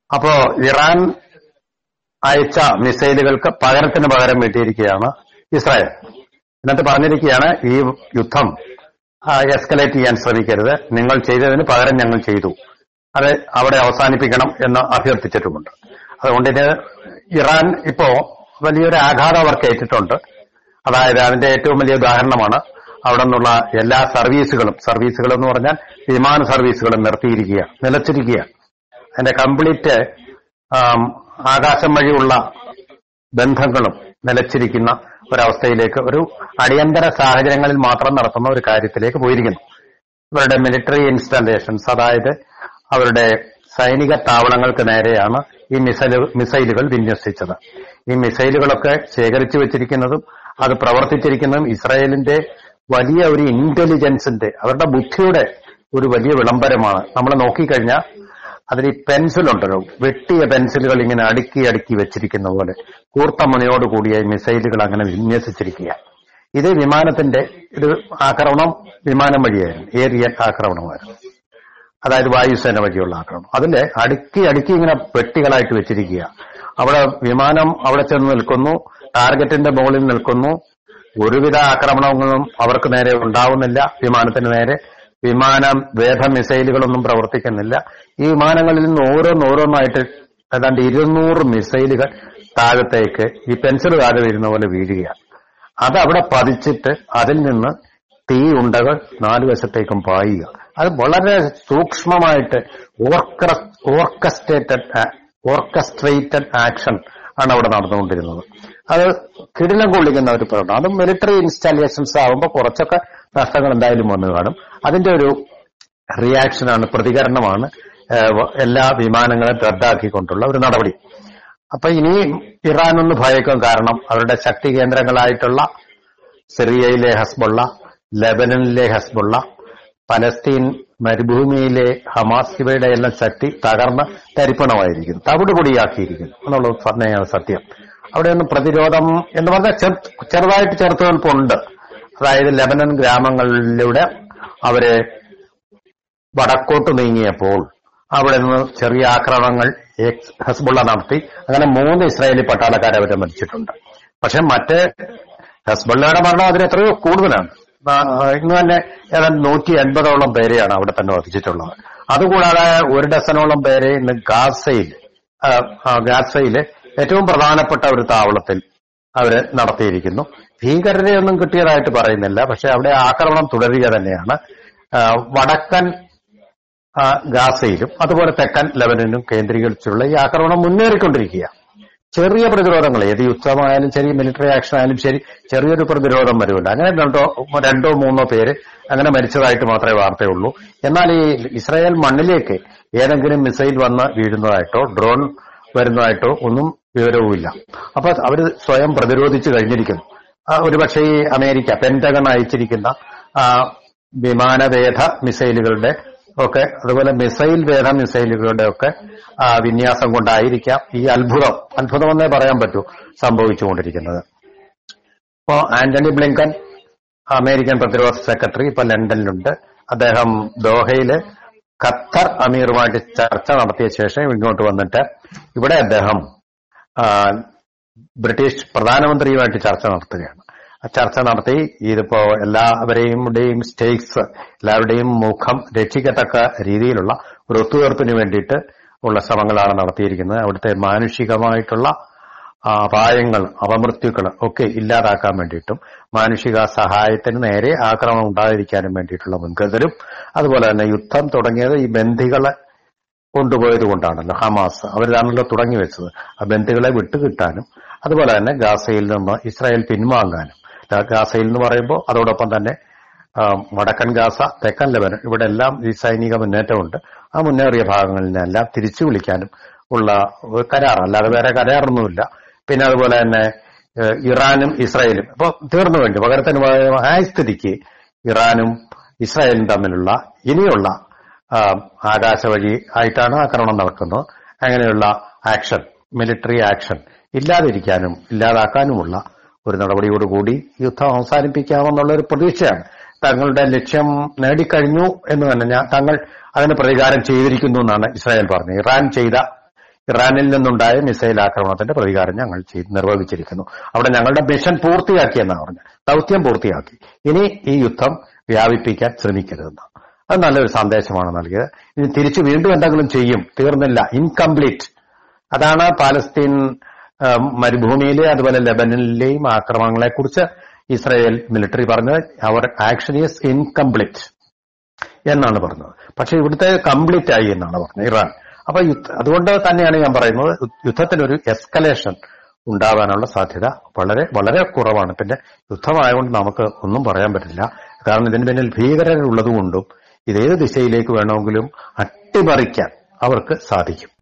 അപ്പോ ഇറാൻ അയച്ച മിസൈലുകൾക്ക് പകരത്തിന് പകരം വീട്ടിയിരിക്കുകയാണ് ഇസ്രായേൽ എന്നിട്ട് പറഞ്ഞിരിക്കുകയാണ് ഈ യുദ്ധം എസ്കലേറ്റ് ചെയ്യാൻ ശ്രമിക്കരുത് നിങ്ങൾ ചെയ്തതിന് പകരം ഞങ്ങൾ ചെയ്തു അത് അവിടെ അവസാനിപ്പിക്കണം എന്ന് അഭ്യർത്ഥിച്ചിട്ടുമുണ്ട് അതുകൊണ്ട് ഇത് ഇറാൻ ഇപ്പോ വലിയൊരു ആഘാതം അവർക്ക് ഏറ്റിട്ടുണ്ട് അതായത് അതിന്റെ ഏറ്റവും വലിയ ഉദാഹരണമാണ് അവിടെ നിന്നുള്ള എല്ലാ സർവീസുകളും സർവീസുകൾ എന്ന് പറഞ്ഞാൽ വിമാന സർവീസുകളും നിർത്തിയിരിക്കുക നിലച്ചിരിക്കുക അതിന്റെ കംപ്ലീറ്റ് ആകാശം വഴിയുള്ള ബന്ധങ്ങളും നിലച്ചിരിക്കുന്ന ഒരവസ്ഥയിലേക്ക് ഒരു അടിയന്തര സാഹചര്യങ്ങളിൽ മാത്രം നടത്തുന്ന ഒരു കാര്യത്തിലേക്ക് പോയിരിക്കുന്നു ഇവരുടെ മിലിറ്ററി ഇൻസ്റ്റാലേഷൻസ് അതായത് അവരുടെ സൈനിക താവളങ്ങൾക്ക് നേരെയാണ് ഈ മിസൈല് മിസൈലുകൾ വിന്യസിച്ചത് ഈ മിസൈലുകളൊക്കെ ശേഖരിച്ചു വെച്ചിരിക്കുന്നതും അത് പ്രവർത്തിച്ചിരിക്കുന്നതും ഇസ്രായേലിന്റെ വലിയ ഒരു ഇന്റലിജൻസിന്റെ അവരുടെ ബുദ്ധിയുടെ ഒരു വലിയ വിളംബരമാണ് നമ്മൾ നോക്കിക്കഴിഞ്ഞാൽ അതിൽ ഈ പെൻസിലുണ്ടല്ലോ വെട്ടിയ പെൻസിലുകൾ ഇങ്ങനെ അടുക്കി അടുക്കി വെച്ചിരിക്കുന്ന പോലെ കൂർത്ത മുനയോട് കൂടിയ ഈ മിസൈലുകൾ അങ്ങനെ വിന്യസിച്ചിരിക്കുക ഇത് വിമാനത്തിന്റെ ഒരു ആക്രമണം വിമാനം വഴിയായിരുന്നു ഏരിയൻ ആക്രമണമായിരുന്നു അതായത് വായുസേന വഴിയുള്ള ആക്രമണം അതിന്റെ അടുക്കി അടുക്കി ഇങ്ങനെ പെട്ടികളായിട്ട് വെച്ചിരിക്കുക അവിടെ വിമാനം അവിടെ ചെന്ന് നിൽക്കുന്നു ടാർഗറ്റിന്റെ മുകളിൽ നിൽക്കുന്നു ഒരുവിധ ആക്രമണങ്ങളും അവർക്ക് നേരെ ഉണ്ടാവുന്നില്ല വിമാനത്തിന് നേരെ വിമാനം വേധ മിസൈലുകളൊന്നും പ്രവർത്തിക്കുന്നില്ല ഈ വിമാനങ്ങളിൽ നിന്ന് ഓരോന്നോരോന്നായിട്ട് ഏതാണ്ട് ഇരുന്നൂറ് മിസൈലുകൾ താഴത്തേക്ക് ഈ പെൻസിൽ താഴെ വരുന്ന പോലെ വീഴുകയാണ് അത് അവിടെ പതിച്ചിട്ട് അതിൽ നിന്ന് തീ ഉണ്ടകൾ നാലു വശത്തേക്കും പായുക അത് വളരെ സൂക്ഷ്മമായിട്ട് ഓർക്കസ്ട്രേറ്റഡ് ഓർക്കസ്ട്രേറ്റഡ് ആക്ഷൻ ആണ് അവിടെ നടന്നുകൊണ്ടിരുന്നത് അത് കിടിലം കൊള്ളിക്കുന്ന ഒരു പ്രകടനം അത് മിലിറ്ററി ഇൻസ്റ്റാലേഷൻസ് ആകുമ്പോൾ കുറച്ചൊക്കെ നഷ്ടങ്ങൾ എന്തായാലും വന്നു കാണും അതിന്റെ ഒരു റിയാക്ഷനാണ് പ്രതികരണമാണ് എല്ലാ വിമാനങ്ങളും റദ്ദാക്കിക്കൊണ്ടുള്ള ഒരു നടപടി അപ്പൊ ഇനി ഇറാൻ ഒന്ന് ഭയക്കും കാരണം അവരുടെ ശക്തി കേന്ദ്രങ്ങളായിട്ടുള്ള സിറിയയിലെ ഹസ്ബുള്ള ലെബനനിലെ ഹസ്ബുള്ള പലസ്തീൻ മരുഭൂമിയിലെ ഹമാസ് ഇവയുടെ എല്ലാം ശക്തി തകർന്ന് തരിപ്പണമായിരിക്കുന്നു തവിടുപൊടിയാക്കിയിരിക്കുന്നു എന്നുള്ളത് തന്നെയാണ് സത്യം അവിടെയൊന്നും പ്രതിരോധം എന്ന് പറഞ്ഞാൽ ചെറുതായിട്ട് ചെറുത്തുനിൽപ്പുണ്ട് അതായത് ലെബനൻ ഗ്രാമങ്ങളിലൂടെ അവരെ വടക്കോട്ട് നീങ്ങിയപ്പോൾ അവിടെ നിന്ന് ചെറിയ ആക്രമണങ്ങൾ ഹസ്ബുള്ള നടത്തി അങ്ങനെ മൂന്ന് ഇസ്രായേലി പട്ടാളക്കാരെ അവരെ മരിച്ചിട്ടുണ്ട് പക്ഷെ മറ്റേ ഹസ്ബുള്ളയുടെ മരണം അതിന് എത്രയോ കൂടുതലാണ് ഇന്ന് തന്നെ ഏതാണ്ട് നൂറ്റി എൺപതോളം പേരെയാണ് അവിടെ തന്നെ വധിച്ചിട്ടുള്ളത് അതുകൂടാതെ ഒരു ഡസനോളം പേരെ ഇന്ന് ഗാസയിൽ ഗാസയിലെ ഏറ്റവും പ്രധാനപ്പെട്ട ഒരു താവളത്തിൽ അവര് നടത്തിയിരിക്കുന്നു ഭീകരതയൊന്നും കിട്ടിയതായിട്ട് പറയുന്നില്ല പക്ഷെ അവിടെ ആക്രമണം തുടരുക തന്നെയാണ് വടക്കൻ ഗാസയിലും അതുപോലെ തെക്കൻ ലെബനനും കേന്ദ്രീകരിച്ചുള്ള ഈ ആക്രമണം മുന്നേറിക്കൊണ്ടിരിക്കുക ചെറിയ പ്രതിരോധങ്ങൾ ഏത് യുദ്ധമായാലും ശരി മിലിറ്ററി ആക്ഷൻ ആയാലും ശരി ചെറിയൊരു പ്രതിരോധം വരുമല്ലോ അങ്ങനെ രണ്ടോ രണ്ടോ മൂന്നോ പേര് അങ്ങനെ മരിച്ചതായിട്ട് മാത്രമേ വാർത്തയുള്ളൂ എന്നാൽ ഈ ഇസ്രായേൽ മണ്ണിലേക്ക് ഏതെങ്കിലും മിസൈൽ വന്ന് വീഴുന്നതായിട്ടോ ഡ്രോൺ വരുന്നതായിട്ടോ ഒന്നും വിവരവുമില്ല അപ്പൊ അവർ സ്വയം പ്രതിരോധിച്ചു കഴിഞ്ഞിരിക്കുന്നു ഒരുപക്ഷെ ഈ അമേരിക്ക പെന്റഗൺ അയച്ചിരിക്കുന്ന വിമാനവേധ മിസൈലുകളുടെ ഒക്കെ അതുപോലെ മിസൈൽ വേധ മിസൈലുകളുടെ ഒക്കെ വിന്യാസം കൊണ്ടായിരിക്കാം ഈ അത്ഭുതം അത്ഭുതം എന്നേ പറയാൻ പറ്റൂ സംഭവിച്ചുകൊണ്ടിരിക്കുന്നത് ഇപ്പോ ആന്റണി ബ്ലിങ്കൻ അമേരിക്കൻ പ്രതിരോധ സെക്രട്ടറി ഇപ്പൊ ലണ്ടനിലുണ്ട് അദ്ദേഹം ദോഹയില് ഖത്തർ അമീറുമായിട്ട് ചർച്ച നടത്തിയ ശേഷം ഇങ്ങോട്ട് വന്നിട്ട് ഇവിടെ അദ്ദേഹം ബ്രിട്ടീഷ് പ്രധാനമന്ത്രിയുമായിട്ട് ചർച്ച നടത്തുകയാണ് ചർച്ച നടത്തി ഇതിപ്പോ എല്ലാവരെയും സ്റ്റേക്സ് എല്ലാവരുടെയും മുഖം രക്ഷിക്കത്തക്ക രീതിയിലുള്ള ഒരു ഒത്തുതീർപ്പിന് വേണ്ടിയിട്ട് ഉള്ള ശ്രമങ്ങളാണ് നടത്തിയിരിക്കുന്നത് അവിടുത്തെ മാനുഷികമായിട്ടുള്ള അപായങ്ങൾ അപമൃത്യുക്കൾ ഒക്കെ ഇല്ലാതാക്കാൻ വേണ്ടിയിട്ടും മാനുഷിക സഹായത്തിന് നേരെ ആക്രമണം ഉണ്ടാതിരിക്കാനും വേണ്ടിയിട്ടുള്ള മുൻകരുതലും അതുപോലെ തന്നെ യുദ്ധം തുടങ്ങിയത് ഈ ബന്ധികളെ കൊണ്ടുപോയത് കൊണ്ടാണല്ലോ ഹമാസ് അവരാണല്ലോ തുടങ്ങി വെച്ചത് ആ ബന്ധികളെ വിട്ടുകിട്ടാനും അതുപോലെ തന്നെ ഗാസയിൽ നിന്ന് ഇസ്രായേൽ പിൻവാങ്ങാനും ഗാസയിൽ എന്ന് പറയുമ്പോൾ അതോടൊപ്പം തന്നെ വടക്കൻ ഗാസ തെക്കൻ ലെബനൻ ഇവിടെ എല്ലാം ഈ സൈനിക മുന്നേറ്റമുണ്ട് ആ മുന്നേറിയ ഭാഗങ്ങളിൽ നിന്നെല്ലാം തിരിച്ചു വിളിക്കാനും ഉള്ള കരാർ അല്ലാതെ വേറെ കരാറൊന്നുമില്ല പിന്നെ അതുപോലെ തന്നെ ഇറാനും ഇസ്രായേലും ഇപ്പൊ തീർന്നു വേണ്ടി പകരത്തിന് ആയ സ്ഥിതിക്ക് ഇറാനും ഇസ്രായേലും തമ്മിലുള്ള ഇനിയുള്ള ആകാശ വഴി ആയിട്ടാണ് ആക്രമണം നടക്കുന്നത് അങ്ങനെയുള്ള ആക്ഷൻ മിലിറ്ററി ആക്ഷൻ ഇല്ലാതിരിക്കാനും ഇല്ലാതാക്കാനുമുള്ള ഒരു നടപടിയോടുകൂടി യുദ്ധം അവസാനിപ്പിക്കാമെന്നുള്ള ഒരു പ്രതീക്ഷയാണ് തങ്ങളുടെ ലക്ഷ്യം നേടിക്കഴിഞ്ഞു എന്ന് തന്നെ ഞാൻ തങ്ങൾ അതിന് പ്രതികാരം ചെയ്തിരിക്കുന്നു എന്നാണ് ഇസ്രായേൽ പറഞ്ഞത് ഇറാൻ ചെയ്ത ഇറാനിൽ നിന്നുണ്ടായ മിസൈൽ ആക്രമണത്തിന്റെ പ്രതികാരം ഞങ്ങൾ ചെയ്ത് നിർവഹിച്ചിരിക്കുന്നു അവിടെ ഞങ്ങളുടെ മിഷൻ പൂർത്തിയാക്കിയെന്നാണ് പറഞ്ഞത് ദൗത്യം പൂർത്തിയാക്കി ഇനി ഈ യുദ്ധം വ്യാപിപ്പിക്കാൻ ശ്രമിക്കരുതെന്ന് അത് നല്ലൊരു സന്ദേശമാണ് നൽകിയത് ഇനി തിരിച്ചു വീണ്ടും എന്തെങ്കിലും ചെയ്യും തീർന്നില്ല ഇൻകംപ്ലീറ്റ് അതാണ് പാലസ്തീൻ ആ, മരുഭൂമിയിലെ അതുപോലെ ലെബനനിലെയും ആക്രമണങ്ങളെ കുറിച്ച് ഇസ്രായേൽ മിലിറ്ററി പറഞ്ഞത് അവർ ആക്ഷൻ ഈസ് ഇൻകംപ്ലീറ്റ് എന്നാണ് പറഞ്ഞത് പക്ഷെ ഇവിടുത്തെ കംപ്ലീറ്റ് ആയി എന്നാണ് പറഞ്ഞത് ഇറാൻ അപ്പൊ യുദ്ധ അതുകൊണ്ട് തന്നെയാണ് ഞാൻ പറയുന്നത് യുദ്ധത്തിനൊരു എസ്കലേഷൻ ഉണ്ടാവാനുള്ള സാധ്യത വളരെ വളരെ കുറവാണ് പിന്നെ യുദ്ധമായതുകൊണ്ട് നമുക്ക് ഒന്നും പറയാൻ പറ്റില്ല കാരണം ഇതിന് പിന്നിൽ ഭീകരരുള്ളതുകൊണ്ടും ഇതേത് ദിശയിലേക്ക് വേണമെങ്കിലും അട്ടിമറിക്കാൻ അവർക്ക് സാധിക്കും